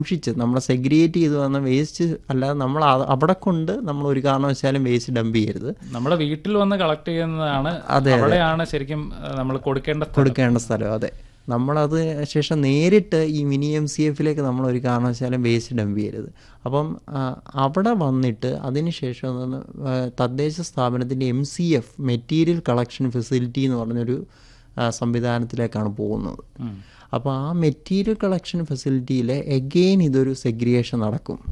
സൂക്ഷിച്ച് നമ്മൾ സെഗ്രിഗേറ്റ് ചെയ്ത് വന്ന വേസ്റ്റ് അല്ലാതെ നമ്മൾ അ- അവിടെ കൊണ്ട് നമ്മൾ ഒരു കാരണവശാലും വേസ്റ്റ് ഡംപ് ചെയ്യരുത് നമ്മുടെ വീട്ടിൽ വന്ന് കളക്ട് ചെയ്യുന്നതാണ് അതെ, അവിടെയാണ് ശരിക്കും നമ്മൾ കൊടുക്കേണ്ട സ്ഥലം. കൊടുക്കേണ്ട സ്ഥലം അതെ നമ്മളത് ശേഷം നേരിട്ട് ഈ മിനി എം സി എഫിലേക്ക് നമ്മൾ ഒരു കാരണവശാലും വേസ്റ്റ് ഡംപ് ചെയ്യരുത് അപ്പം ആ, അവിടെ വന്നിട്ട് അതിന് ശേഷം ഒന്ന് ആ, തദ്ദേശ സ്ഥാപനത്തിൻ്റെ M C F material collection facility എന്ന് പറഞ്ഞൊരു ആ, സംവിധാനത്തിലേക്കാണ് പോകുന്നത് ഉം. അപ്പോൾ ആ മെറ്റീരിയൽ കളക്ഷൻ ഫെസിലിറ്റിയിൽ എഗെയിൻ ഇതൊരു സെഗ്രിഗേഷൻ നടക്കും